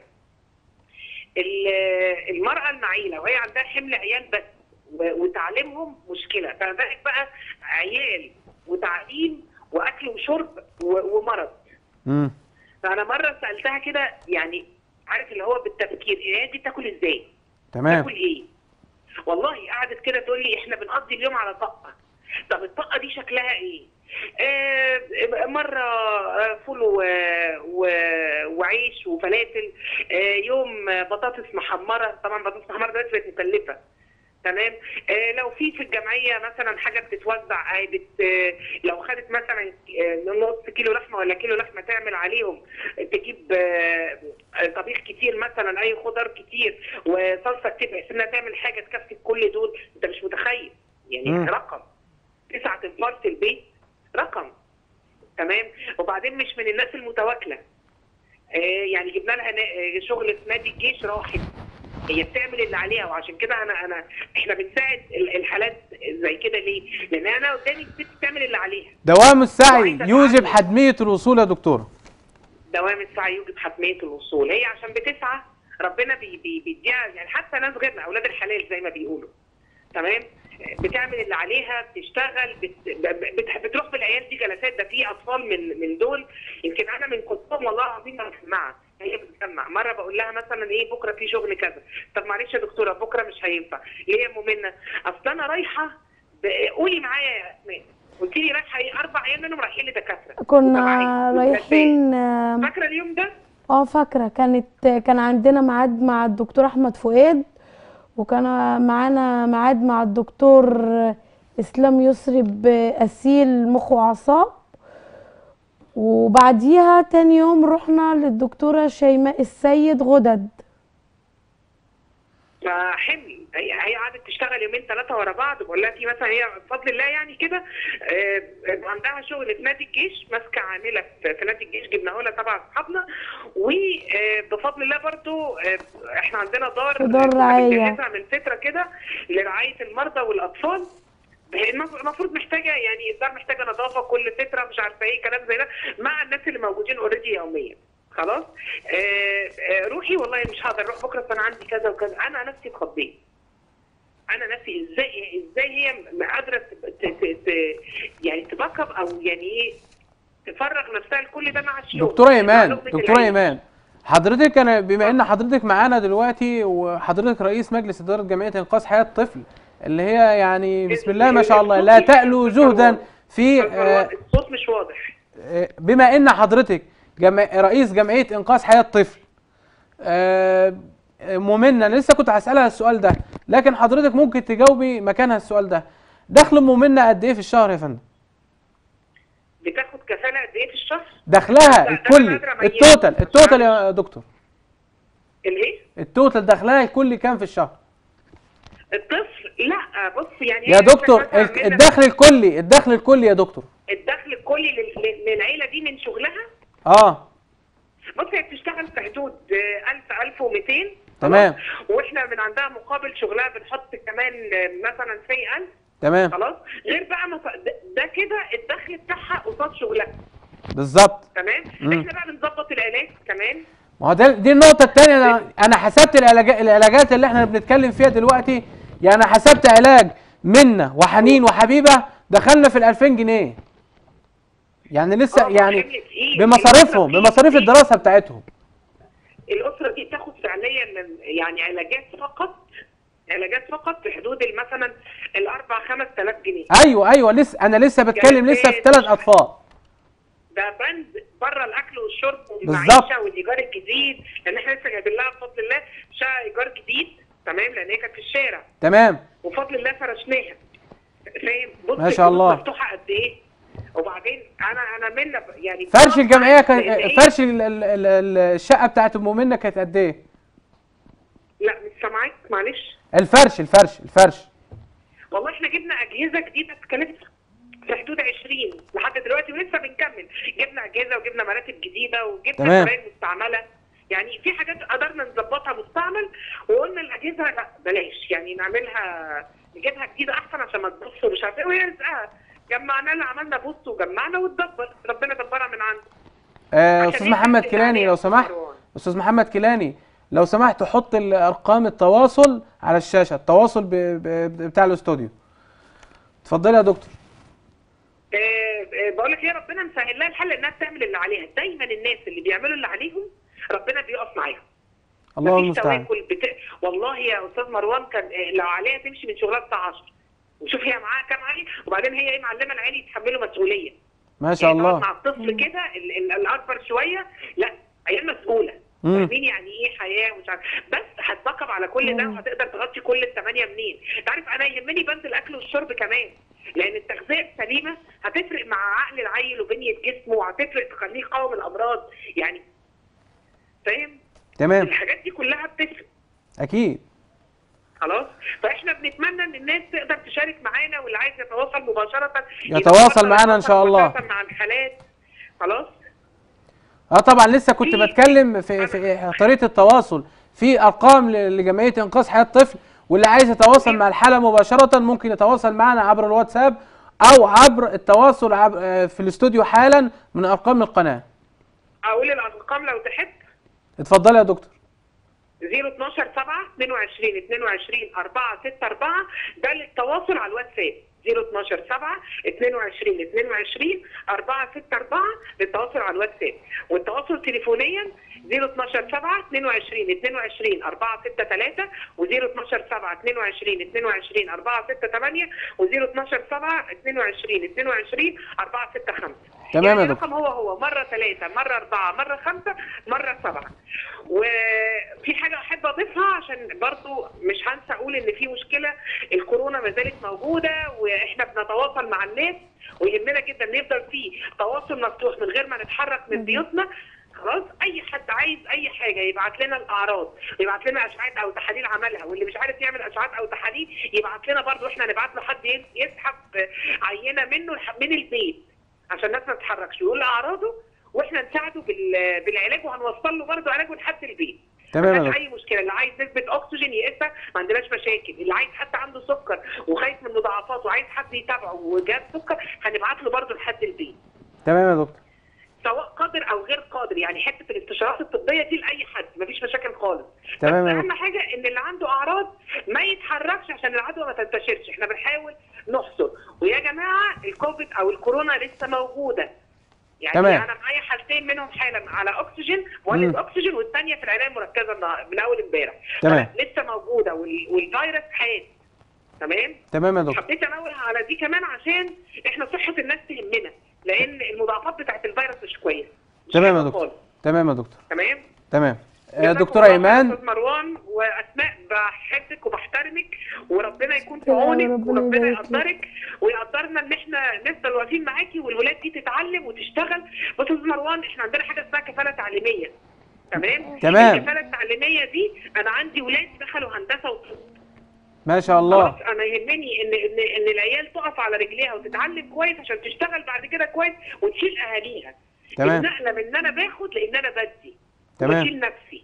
S3: ال- المرأة المعيلة وهي عندها حمل عيال بس و- وتعليمهم مشكلة فما بالك بقى عيال وتعليم وأكل وشرب و- ومرض
S1: امم
S3: فأنا مرة سألتها كده يعني عارف اللي هو بالتفكير العيال دي بتاكل إزاي؟
S1: تمام
S3: تاكل إيه؟ والله قعدت كده تقول لي إحنا بنقضي اليوم على طاقة طب الطاقة دي شكلها إيه؟ آه مرة آه، فول و- و- وعيش وفلافل آه يوم آه، بطاطس محمرة طبعا بطاطس محمرة دلوقتي بقت مكلفة تمام آه لو في في الجمعيه مثلا حاجه بتتوزع آه بت آه لو خدت مثلا آه، نص كيلو لحمه ولا كيلو لحمه تعمل عليهم تجيب آه آه، طبيخ كتير مثلا اي خضار كتير وصلصه كتير بحيث انها تعمل حاجه تكفي كل دول انت مش متخيل يعني
S1: مم.
S3: رقم تسعة انفار في البيت رقم تمام وبعدين مش من الناس المتواكله آه يعني جبنا لها نا- آه، شغل في نادي الجيش راحت هي بتعمل اللي عليها وعشان كده انا انا احنا بنساعد ال- الحالات زي كده ليه؟ لان انا قدامي الست بتعمل اللي عليها
S1: دوام السعي
S3: وعايزة
S1: يوجب
S3: تعلم.
S1: حتميه الوصول يا دكتوره
S3: دوام السعي يوجب حتميه الوصول هي عشان بتسعى ربنا بي بي بيديها يعني حتى ناس غيرنا اولاد الحلال زي ما بيقولوا تمام بتعمل اللي عليها بتشتغل بت بت بتروح بالعيال دي جلسات ده في اطفال من من دول يمكن انا من كتبهم والله العظيم ما بسمعها هي بتسمع مره بقول لها مثلا ايه بكره في شغل كذا طب معلش يا دكتوره بكره مش هينفع ليه يا مؤمنه اصل انا رايحه ب- قولي معايا يا اسماء قلت لي رايحه ايه اربع ايام منهم رايحين لدكاتره
S2: كنا
S3: وتبعين.
S2: رايحين آه،
S3: فاكره اليوم ده؟
S2: اه فاكرة كانت كان عندنا ميعاد مع الدكتور احمد فؤاد وكان معانا ميعاد مع الدكتور اسلام يسري باسيل مخ واعصاب وبعديها تاني يوم رحنا للدكتورة شيماء السيد غدد
S3: فحمل هي هي قعدت تشتغل يومين ثلاثه ورا بعض بقول لها في مثلا هي بفضل الله يعني كده آه، عندها شغل في نادي الجيش ماسكه عامله في في نادي الجيش جبناها لها تبع اصحابنا وبفضل الله برضو آه، احنا عندنا دار
S2: في دار
S3: كنا
S2: رعاية.
S3: بنجهزها من فتره كده لرعايه المرضى والاطفال المفروض محتاجه يعني الدار محتاجه نظافه كل فتره مش عارفه ايه كلام زي ده مع الناس اللي موجودين اوريدي يوميا خلاص آه آه روحي والله مش هقدر اروح بكره أصل انا عندي كذا وكذا انا نفسي اتخضيت انا نفسي ازاي ازاي هي م- قادره ت- ت- ت- ت- يعني تباك اب او يعني ايه تفرغ نفسها لكل ده مع الشغل
S1: دكتوره
S3: مع
S1: ايمان
S3: لقمة
S1: دكتوره
S3: العيش.
S1: ايمان حضرتك انا بما ان حضرتك معانا دلوقتي وحضرتك رئيس مجلس اداره جمعيه انقاذ حياه الطفل اللي هي يعني بسم الله ما شاء الله لا تألو جهدا في آه،
S3: الصوت مش واضح
S1: آه، بما ان حضرتك جمع... رئيس جمعيه انقاذ حياه الطفل آه، آه، مؤمنه انا لسه كنت هسالها السؤال ده لكن حضرتك ممكن تجاوبي مكانها السؤال ده دخل مؤمنه قد ايه في الشهر يا فندم
S3: بتاخد كفاله قد ايه في الشهر؟
S1: دخلها
S3: لا، ده
S1: الكلي
S3: أنا قادرة أميزه.
S1: التوتال التوتال يا دكتور
S3: الايه؟
S1: التوتال دخلها الكلي كام في الشهر
S3: الطفل لا بص يعني
S1: يا
S3: هي
S1: دكتور
S3: مثلاً
S1: الك-
S3: عندنا
S1: الدخل الكلي الدخل الكلي يا دكتور
S3: الدخل الكلي لل- لل- للعيله دي من شغلها
S1: اه
S3: بص هي بتشتغل في حدود آه، 1000 1200
S1: تمام.
S3: خلاص؟ واحنا من عندها مقابل شغلها بنحط كمان آه، مثلا في 1000
S1: تمام
S3: خلاص غير بقى مص... ده- ده كده الدخل بتاعها قصاد شغلها
S1: بالظبط
S3: تمام
S1: مم.
S3: احنا بقى بنظبط العلاج كمان
S1: ما هو ده دي النقطة التانية أنا, أنا حسبت العلاجات العلاجات اللي احنا بنتكلم فيها دلوقتي يعني حسبت علاج منا وحنين وحبيبة دخلنا في ال 2000 جنيه يعني لسه
S3: آه،
S1: يعني
S3: حمل تقيل.
S1: بمصاريفهم
S3: الأسرة دي-
S1: بمصاريف
S3: دي-
S1: الدراسة بتاعتهم
S3: الاسره دي بتاخد فعليا من- يعني علاجات فقط علاجات فقط في حدود مثلا الاربع 5000 جنيه
S1: أيوه أيوه لسه أنا لسه بتكلم لسه في ثلاث أطفال
S3: ده بند بره الاكل والشرب
S1: بالظبط.
S3: والمعيشه والايجار الجديد لان احنا لسه جايبين لها بفضل الله شقه ايجار جديد تمام لان هي كانت في الشارع
S1: تمام
S3: وبفضل الله فرشناها فاهم بص
S1: ما شاء
S3: الخطوط
S1: الله.
S3: مفتوحه قد ايه وبعدين انا انا منى ب- يعني
S1: فرش الجمعيه كان
S3: لأن هي-
S1: فرش ال- ال- ال- ال- الشقه بتاعت ام منى كانت قد ايه
S3: لا مش سامعاك معلش
S1: الفرش الفرش الفرش
S3: والله احنا جبنا اجهزه جديده اتكلفت في حدود 20 لحد دلوقتي ولسه بنكمل جبنا اجهزه وجبنا مراتب جديده وجبنا
S1: تمام.
S3: سراير مستعمله يعني في حاجات قدرنا نظبطها مستعمل وقلنا الاجهزه لا بلاش يعني نعملها نجيبها جديده احسن عشان ما تبص ومش عارف ايه وهي رزقها جمعنا اللي عملنا بص وجمعنا واتدبر ربنا دبرها من عنده
S1: آه،
S3: عشان
S1: استاذ
S3: هي
S1: محمد
S3: بتنزل
S1: كيلاني
S3: عليها
S1: لو سمحت
S3: مروان.
S1: استاذ محمد كيلاني لو سمحت حط الارقام التواصل على الشاشه التواصل ب... ب... بتاع الاستوديو اتفضلي يا دكتور
S3: آه، آه، بقول لك يا ربنا مسهل لها الحل انها تعمل اللي عليها دايما الناس اللي بيعملوا اللي عليهم ربنا بيقف معاهم
S1: الله
S3: مفيش
S1: المستعان
S3: تواكل بت... والله يا استاذ مروان كان آه، لو عليها تمشي من شغلها الساعه 10 وشوف هي معاها كام عيل وبعدين هي ايه معلمه العيال يتحملوا مسؤوليه
S1: ما شاء
S3: يعني تقعد
S1: الله
S3: مع الطفل كده ال- ال- الاكبر شويه لا عيال مسؤوله
S1: مم.
S3: فاهمين يعني ايه حياه ومش عارف بس هتبقى على كل ده
S2: مم.
S3: وهتقدر تغطي كل الثمانيه منين انت عارف انا يهمني بند الاكل والشرب كمان لان التغذيه السليمه هتفرق مع عقل العيل وبنيه جسمه وهتفرق تخليه يقاوم الامراض يعني فاهم
S1: تمام
S3: الحاجات دي كلها بتفرق
S1: اكيد
S3: خلاص فاحنا بنتمنى ان الناس تقدر تشارك معانا واللي عايز يتواصل مباشره
S1: يتواصل
S3: يتواصل
S1: معانا إن شاء الله.
S3: مباشرة مع الحالات خلاص
S1: اه طبعا لسه كنت
S3: في-
S1: بتكلم في في طريقه التواصل في ارقام ل- لجمعيه انقاذ حياه الطفل واللي عايز يتواصل مع الحاله مباشره ممكن يتواصل معنا عبر الواتساب او عبر التواصل عبر آه، في الاستوديو حالا من ارقام القناه
S3: اقول الارقام لو تحب
S1: اتفضلي يا دكتور
S3: 012 7 22 22 4 6 4 ده للتواصل على الواتساب 012 7 22 22 4 6 4 للتواصل على الواتساب والتواصل تليفونيا 012 7 22 22 4 6 3 و012 7 22 22 4 6 8 و012 7 22 22 4 6 5
S1: تمام يا
S3: يعني
S1: دكتور.
S3: الرقم هو هو مرة ثلاثة مرة أربعة مرة خمسة مرة سبعة وفي حاجة أحب أضيفها عشان برضو مش هنسى أقول إن في مشكلة الكورونا ما زالت موجودة وإحنا بنتواصل مع الناس ويهمنا جدا إن يفضل في تواصل مفتوح من غير ما نتحرك من بيوتنا خلاص اي حد عايز اي حاجه يبعت لنا الاعراض يبعت لنا اشعاعات او تحاليل عملها واللي مش عارف يعمل اشعاعات او تحاليل يبعت لنا برضو احنا نبعت له حد يس- يسحب عينه منه لح- من البيت عشان الناس ما تتحركش ويقول له اعراضه واحنا نساعده بال- بالعلاج وهنوصل له برضه علاجه لحد البيت
S1: تمام يا
S3: مفيش
S1: دكتور
S3: اي مشكله اللي عايز نسبه اكسجين يقيسها ما عندناش مشاكل اللي عايز حتى عنده سكر وخايف من مضاعفات وعايز حد يتابعه وجاب سكر هنبعت له برضه لحد البيت
S1: تمام يا دكتور
S3: سواء قادر او غير قادر يعني حته الاستشارات الطبيه دي لاي حد مفيش مشاكل خالص
S1: تمام
S3: بس
S1: يا
S3: اهم حاجه ان اللي عنده اعراض ما يتحركش عشان العدوى ما تنتشرش احنا بنحاول نحصر ويا جماعه الكوفيد او الكورونا لسه موجوده يعني
S1: تمام.
S3: انا معايا حالتين منهم حاله على اكسجين مولد
S1: مم.
S3: اكسجين والثانيه في العنايه المركزه النهار- من اول امبارح
S1: تمام.
S3: لسه موجوده وال- والفيروس حاد تمام
S1: تمام يا دكتور
S3: حبيت انوه على دي كمان عشان احنا صحه الناس تهمنا لان المضاعفات بتاعت الفيروس مش كويس مش
S1: تمام يا
S3: حلوة
S1: دكتور
S3: خالص.
S1: تمام يا دكتور
S3: تمام
S1: تمام آه،
S3: جزاكم
S1: دكتورة
S3: الله خير يا
S1: ايمان
S3: استاذ مروان واسماء بحبك وبحترمك وربنا يكون في
S2: شكرا يا
S3: عونك
S2: ربنا
S3: وربنا
S2: يبارك لك.
S3: يقدرك ويقدرنا ان احنا نفضل واقفين معاكي والولاد دي تتعلم وتشتغل بص يا استاذ مروان احنا عندنا حاجه اسمها كفاله تعليميه تمام
S1: تمام.
S3: الكفاله التعليميه دي انا عندي ولاد دخلوا هندسه وطب
S1: ما شاء الله
S3: خلاص انا يهمني ان ان ان العيال تقف على رجليها وتتعلم كويس عشان تشتغل بعد كده كويس وتشيل اهاليها
S1: تمام.
S3: النقله من ان انا باخد لان انا بدي
S1: تمام.
S3: واشيل نفسي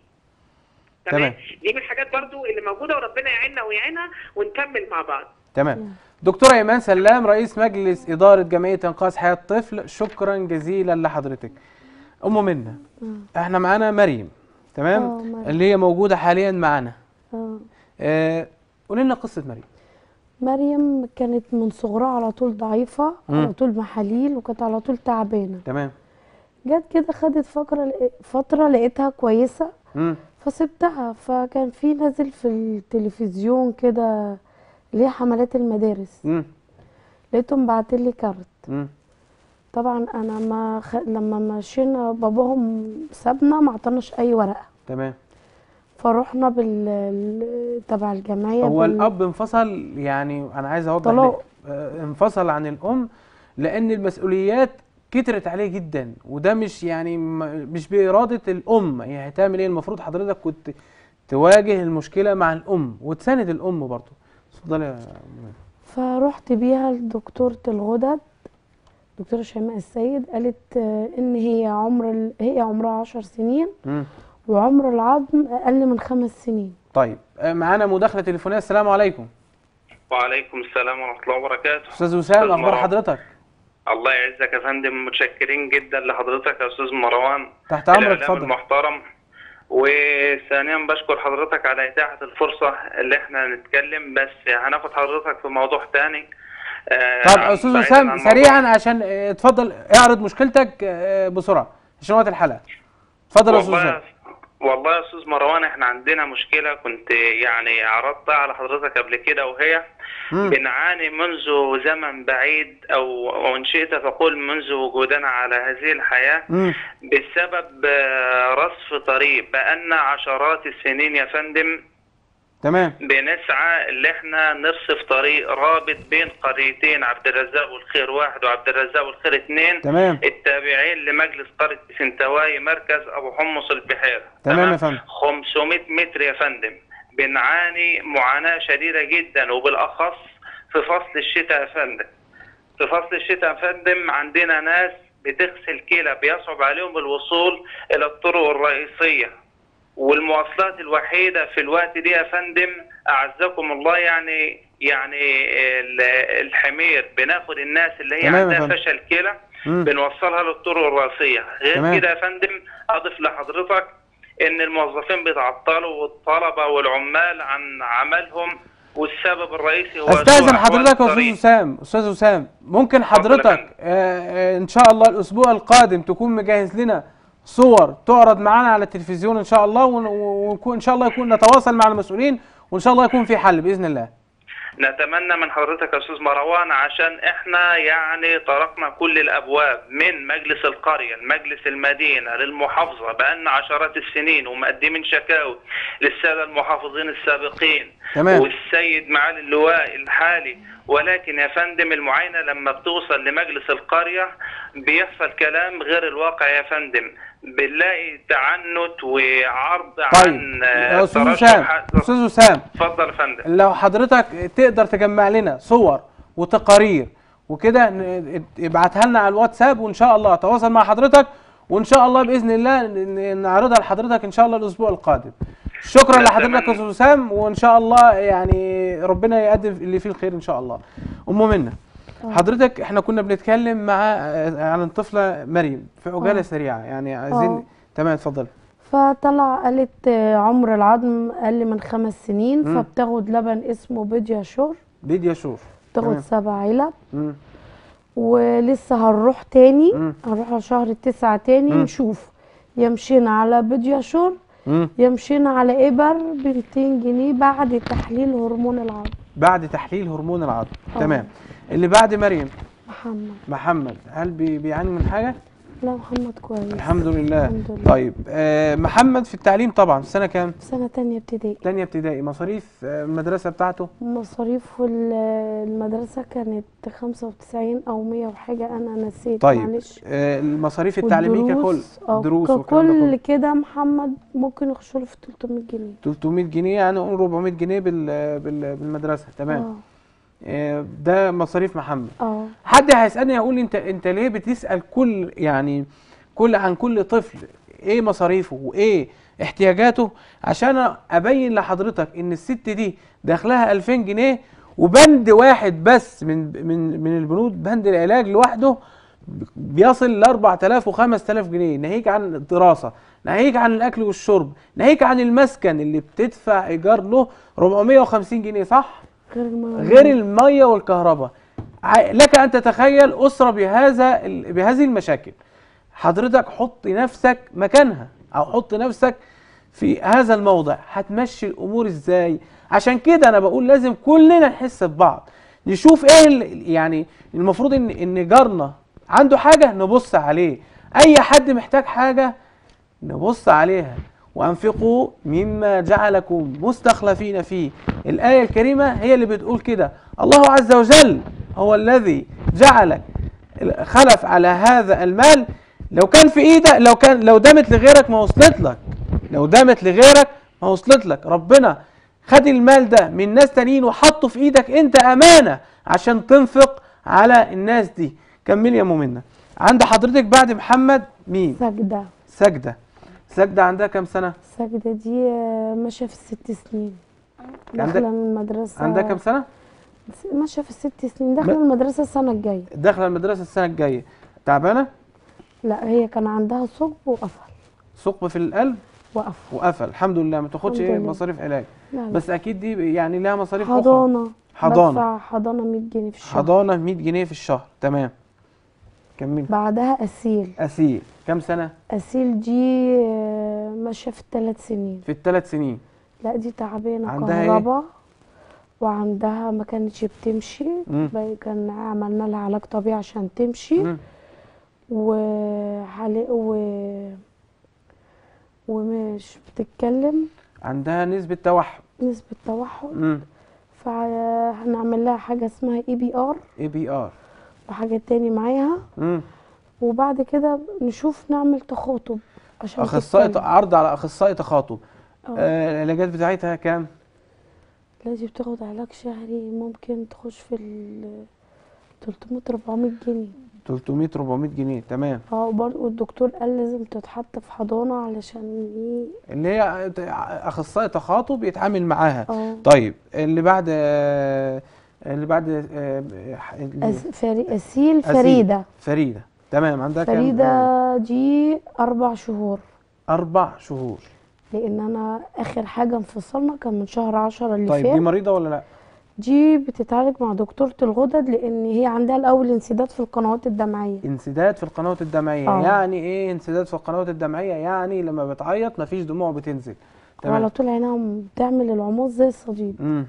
S1: تمام.
S3: تمام دي من الحاجات برضو اللي موجوده وربنا يعيننا ويعينها ونكمل مع بعض
S1: تمام دكتورة ايمان سلام رئيس مجلس ادارة جمعية انقاذ حياة الطفل شكرا جزيلا لحضرتك ام منا احنا معانا مريم تمام
S2: آه، مريم.
S1: اللي هي موجودة حاليا معانا
S2: آه.
S1: آه قولي لنا قصة مريم
S2: مريم كانت من صغرها على طول ضعيفة
S1: مم.
S2: على طول محاليل وكانت على طول تعبانة
S1: تمام
S2: جت كده خدت فترة فترة لقيتها كويسة
S1: امم
S2: فسبتها فكان في نازل في التلفزيون كده اللي هي حملات المدارس
S1: امم
S2: لقيتهم بعتلي كارت
S1: امم
S2: طبعا انا ما خ... لما مشينا باباهم سابنا ما عطاناش اي ورقة
S1: تمام
S2: فروحنا بال ال- تبع الجمعيه
S1: هو
S2: بال-
S1: الاب انفصل يعني انا عايز اوضح
S2: طلاق.
S1: لك آه، انفصل عن الام لان المسؤوليات كترت عليه جدا وده مش يعني م- مش باراده الام هي هتعمل ايه المفروض حضرتك كنت تواجه المشكله مع الام وتساند الام برضه اتفضلي يا منى.
S2: فروحت بيها لدكتوره الغدد دكتوره شيماء السيد قالت آه، ان هي عمر ال- هي عمرها عشر سنين
S1: مم.
S2: وعمر العظم اقل من خمس سنين
S1: طيب آه، معانا مداخله تليفونيه السلام عليكم
S4: وعليكم السلام ورحمة الله وبركاته
S1: استاذ وسام
S4: أستاذ
S1: اخبار
S4: مروان.
S1: حضرتك
S4: الله يعزك يا فندم متشكرين جدا لحضرتك يا أستاذ مروان
S1: تحت امرك
S4: الإعلام
S1: اتفضل
S4: المحترم وثانيا بشكر حضرتك على إتاحة الفرصة اللي احنا نتكلم بس هناخد حضرتك في موضوع تاني آه،
S1: طب
S4: عن-
S1: استاذ
S4: بعيداً
S1: وسام
S4: عن موضوع-
S1: سريعا عشان آه، اتفضل اعرض مشكلتك آه، بسرعه عشان وقت الحلقه اتفضل يا استاذ وسام
S4: والله والله يا استاذ مروان احنا عندنا مشكله كنت يعني عرضتها على حضرتك قبل كده وهي
S1: مم.
S4: بنعاني منذ زمن بعيد او او ان شئت فقل منذ وجودنا على هذه الحياه
S1: مم.
S4: بسبب آه، رصف طريق بقالنا عشرات السنين يا فندم
S1: تمام
S4: بنسعى اللي احنا نرصف طريق رابط بين قريتين عبد الرزاق والخير واحد وعبد الرزاق والخير اثنين
S1: تمام
S4: التابعين لمجلس قرية سنتواي مركز أبو حمص البحيرة
S1: تمام يا فندم.
S4: 500 متر يا فندم بنعاني معاناة شديدة جدا وبالأخص في فصل الشتاء يا فندم في فصل الشتاء يا فندم عندنا ناس بتغسل كلى بيصعب عليهم الوصول إلى الطرق الرئيسية والمواصلات الوحيدة في الوقت دي يا فندم أعزكم الله يعني يعني ال- الحمير بناخد الناس اللي هي
S1: تمام يا
S4: عندها
S1: فندم.
S4: فشل كلى
S1: مم.
S4: بنوصلها للطرق الرئيسية غير
S1: تمام.
S4: كده يا فندم أضف لحضرتك إن الموظفين بيتعطلوا والطلبة والعمال عن عملهم والسبب الرئيسي هو سوء
S1: استاذن
S4: أحوال
S1: حضرتك يا استاذ
S4: الطريق.
S1: وسام استاذ وسام ممكن
S4: اتفضل يا
S1: حضرتك
S4: فندم.
S1: آه، آه، ان شاء الله الاسبوع القادم تكون مجهز لنا صور تعرض معانا على التلفزيون ان شاء الله ون- ونكون ان شاء الله يكون نتواصل مع المسؤولين وان شاء الله يكون في حل باذن الله
S4: نتمنى من حضرتك يا استاذ مروان عشان احنا يعني طرقنا كل الابواب من مجلس القريه لمجلس المدينه للمحافظه بقالنا عشرات السنين ومقدمين شكاوي للساده المحافظين السابقين
S1: تمام.
S4: والسيد معالي اللواء الحالي ولكن يا فندم المعاينه لما بتوصل لمجلس القريه بيحصل كلام غير الواقع يا فندم بنلاقي تعنت وعرض
S1: طيب
S4: عن
S1: يا استاذ
S4: ترشح-
S1: وسام استاذ وسام
S4: اتفضل يا فندم
S1: لو حضرتك تقدر تجمع لنا صور وتقارير وكده ن- ابعتها لنا على الواتساب وان شاء الله اتواصل مع حضرتك وان شاء الله باذن الله ن- ن- نعرضها لحضرتك ان شاء الله الاسبوع القادم شكرا
S4: لا،
S1: لحضرتك يا
S4: تمام.
S1: استاذ وسام وان شاء الله يعني ربنا يقدم اللي فيه الخير ان شاء الله ام منى حضرتك احنا كنا بنتكلم مع عن الطفله مريم في عجاله
S2: آه.
S1: سريعه يعني عايزين
S2: آه.
S1: تمام اتفضل
S2: فطلع قالت آه، عمر العظم اقل من خمس سنين
S1: مم.
S2: فبتاخد لبن اسمه بيدياشور
S1: بيديا شوف
S2: تاخد
S1: تمام.
S2: سبع علب
S1: مم.
S2: ولسه هنروح تاني
S1: مم.
S2: هنروح على شهر تسعة تاني
S1: مم.
S2: نشوف يمشينا على بيدياشور
S1: مم.
S2: يمشينا على إبر ب 200 جنيه بعد تحليل هرمون العظم
S1: بعد تحليل هرمون العظم
S2: آه.
S1: تمام اللي بعد مريم
S2: محمد
S1: محمد هل بي بيعاني من حاجه
S2: لا محمد كويس
S1: الحمد لله
S2: الحمد لله.
S1: طيب آه محمد في التعليم طبعا في سنه كام
S2: في سنة تانية ابتدائي
S1: تانية ابتدائي مصاريف آه المدرسه بتاعته
S2: مصاريف ال- المدرسة كانت خمسة وتسعين أو مية وحاجة أنا نسيت
S1: طيب
S2: معلش
S1: آه المصاريف التعليميه ككل
S2: والدروس- آه،
S1: دروس والكلام ده
S2: ككل
S1: كله
S2: كده محمد ممكن يخش له في 300 جنيه
S1: 300 جنيه يعني نقول 400 جنيه بال بال بالمدرسه تمام
S2: اه
S1: آه ده مصاريف محمد
S2: اه
S1: حد هيسالني هيقول لي انت انت ليه بتسال كل يعني كل عن كل طفل ايه مصاريفه وايه احتياجاته عشان ابين لحضرتك ان الست دي دخلها 2000 جنيه وبند واحد بس من من من البنود بند العلاج لوحده بيصل ل 4000 و 5000 جنيه ناهيك عن الدراسه ناهيك عن الاكل والشرب ناهيك عن المسكن اللي بتدفع ايجار له 450 جنيه صح
S2: غير المية
S1: غير الميه والكهرباء ع- لك ان تتخيل اسره بهذا ال- بهذه المشاكل حضرتك حط نفسك مكانها او حط نفسك في هذا الموضع هتمشي الامور ازاي عشان كده انا بقول لازم كلنا نحس ببعض نشوف ايه ال- يعني المفروض ان ان جارنا عنده حاجه نبص عليه اي حد محتاج حاجه نبص عليها وأنفقوا مما جعلكم مستخلفين فيه الآية الكريمة هي اللي بتقول كده الله عز وجل هو الذي جعلك خلف على هذا المال لو كان في ايدك لو كان لو دامت لغيرك ما وصلت لك لو دامت لغيرك ما وصلت لك ربنا خد المال ده من ناس تانيين وحطه في ايدك انت امانه عشان تنفق على الناس دي كمل يا مؤمنه عند حضرتك بعد محمد مين
S2: سجدة
S1: سجده سجده عندها كام سنه
S2: سجدة دي آه، ماشية في الست سنين
S1: عندك-
S2: داخلة من المدرسة
S1: عندها كام سنه
S2: ماشية في الست سنين داخلة
S1: ما-
S2: المدرسة السنة الجاية
S1: داخله المدرسه السنه الجايه تعبانه
S2: لا هي كان عندها ثقب وقفل
S1: ثقب في القلب
S2: وقفل
S1: وقفل الحمد لله ما تاخدش
S2: الحمد
S1: ايه
S2: لله.
S1: مصاريف علاج
S2: لا لا.
S1: بس اكيد دي يعني لها مصاريف اخرى
S2: حضانة
S1: حضانة.
S2: بدفع حضانة 100 جنيه في الشهر
S1: حضانه 100 جنيه في الشهر تمام كمل
S2: بعدها أسيل
S1: اسيل كام سنه
S2: أسيل دي آه، ماشية في الثلاث سنين
S1: في الثلاث سنين
S2: لا دي تعبانة
S1: عندها إيه؟
S2: كهرباء وعندها ما كانتش بتمشي
S1: مم.
S2: بقى كان عملنا لها علاج طبيعي عشان تمشي
S1: مم.
S2: وحالي و ومش بتتكلم
S1: عندها نسبه توحد
S2: نسبة توحد
S1: امم
S2: فهنعمل لها حاجة اسمها اي بي ار
S1: اي بي ار
S2: وحاجة تاني معاها
S1: امم
S2: وبعد كده نشوف نعمل تخاطب عشان
S1: اخصائي
S2: تتكلم.
S1: عرض على اخصائي تخاطب
S2: اه
S1: آه العلاجات بتاعتها كام
S2: لا دي بتاخد علاج شهري ممكن تخش في ال 300 400 جنيه
S1: 300 400 جنيه تمام
S2: اه وبرضه والدكتور قال لازم تتحط في حضانة علشان ايه
S1: اللي هي اخصائي تخاطب يتعامل معاها
S2: اه
S1: طيب اللي بعد آه، اللي بعد آه، اللي-
S2: أس- فري... أسيل فريدة
S1: فريده تمام عندها كام
S2: فريدة دي أربع شهور
S1: اربع شهور
S2: لأن أنا آخر حاجة انفصلنا كان من شهر عشرة اللي
S1: طيب
S2: فات
S1: دي مريضه ولا لا
S2: دي بتتعالج مع دكتورة الغدد لأن هي عندها الأول انسداد في القنوات الدمعية
S1: انسداد في القنوات الدمعيه
S2: آه.
S1: يعني ايه انسداد في القنوات الدمعيه يعني لما بتعيط مفيش دموع بتنزل
S2: وعلى
S1: تمام
S2: طول عينها بتعمل العمود زي الصديد
S1: امم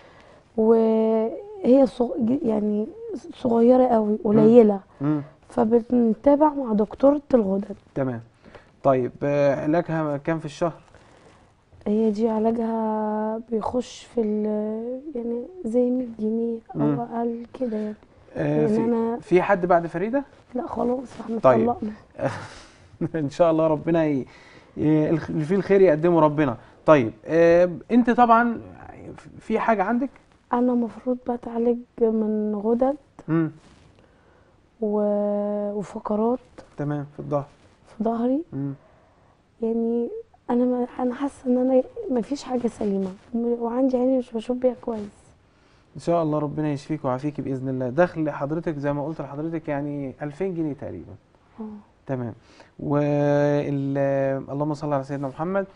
S2: وهي صغ... يعني صغيرة قوي قليلة
S1: امم
S2: فبنتابع مع دكتورة الغدد
S1: تمام طيب آه، علاجها كام في الشهر
S2: هي دي علاجها بيخش في ال يعني زي 100 جنيه
S1: مم.
S2: او اقل كده يعني
S1: آه،
S2: لان
S1: في
S2: انا
S1: في حد بعد فريده
S2: لا خلاص احنا
S1: طيب.
S2: طلقنا
S1: ان شاء الله ربنا ي... ي... الخ- اللي فيه الخير يقدمه ربنا طيب آه، انت طبعا في حاجه عندك
S2: انا المفروض بتعالج من غدد
S1: امم
S2: و... وفقرات
S1: تمام في الظهر
S2: في ظهري
S1: امم
S2: يعني انا ما انا حاسه ان انا ما فيش حاجه سليمه وعندي عيني مش بشوف بيها كويس
S1: ان شاء الله ربنا يشفيك ويعافيك باذن الله دخل حضرتك زي ما قلت لحضرتك يعني 2000 جنيه تقريبا
S2: اه
S1: تمام وال اللهم صل على سيدنا محمد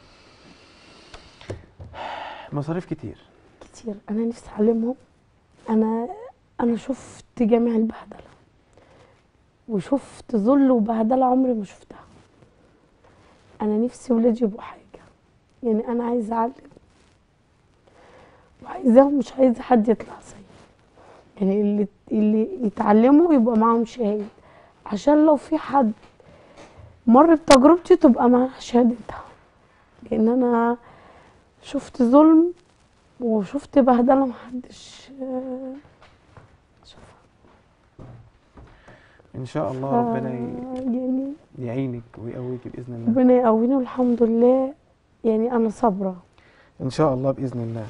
S1: مصاريف كتير
S2: كتير انا نفسي اعلمهم انا انا شفت جميع البهدله وشفت ذل وبهدله عمري ما شفتها انا نفسي ولادي يبقوا حاجه يعني انا عايزه اعلم وعايزاهم مش عايزه حد يطلع زيي يعني اللي اللي يتعلموا يبقى معاهم شهاده عشان لو في حد مر بتجربتي تبقى معاه شهادتها لان انا شفت ظلم وشفت بهدله محدش آه، شافها
S1: ان شاء الله ربنا ي-
S2: آه، يعني
S1: يعينك ويقويك باذن الله
S2: ربنا يقوينا والحمد لله يعني انا صابره
S1: ان شاء الله باذن الله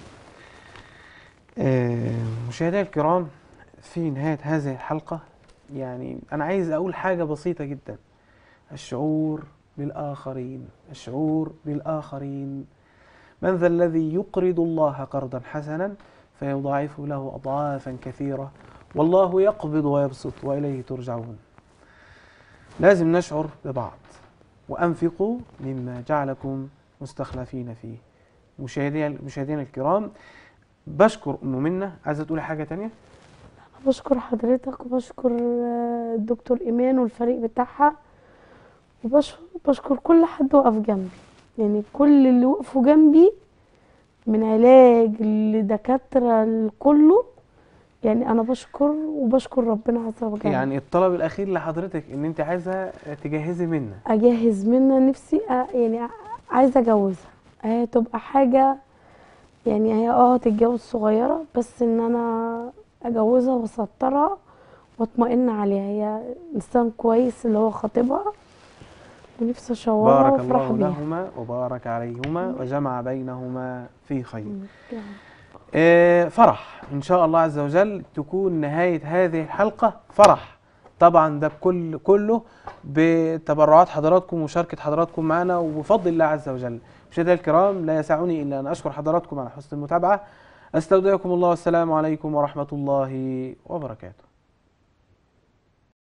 S1: آه، مشاهدينا الكرام في نهايه هذه الحلقه يعني انا عايز اقول حاجه بسيطه جدا الشعور بالاخرين الشعور بالاخرين من ذا الذي يقرض الله قرضا حسنا فيضاعفه له اضعافا كثيره والله يقبض ويبسط واليه ترجعون لازم نشعر ببعض وانفقوا مما جعلكم مستخلفين فيه مشاهدينا مشاهدينا الكرام بشكر ام منى عايزه تقولي حاجه تانية
S2: انا بشكر حضرتك وبشكر آه، الدكتور ايمان والفريق بتاعها وبشكر كل حد وقف جنبي يعني كل اللي وقفوا جنبي من علاج لدكاتره لكله يعني انا بشكر وبشكر ربنا عز وجل
S1: يعني الطلب الاخير لحضرتك ان انت عايزه تجهزي منى
S2: اجهز منها نفسي أ- يعني أ- عايزه اجوزها هي تبقى حاجه يعني هي اه هتتجوز صغيره بس ان انا اجوزها واسطرها واطمئن عليها هي انسان كويس اللي هو خطيبها ونفسي اشورها
S1: بارك
S2: وافرح
S1: الله
S2: بيها
S1: لهما وبارك عليهما وجمع بينهما في خير
S2: يعني
S1: آه، فرح إن شاء الله عز وجل تكون نهاية هذه الحلقة فرح طبعا ده بكل كله بتبرعات حضراتكم ومشاركة حضراتكم معنا وبفضل الله عز وجل مشاهدينا الكرام لا يسعني إلا أن أشكر حضراتكم على حسن المتابعة أستودعكم الله والسلام عليكم ورحمة الله وبركاته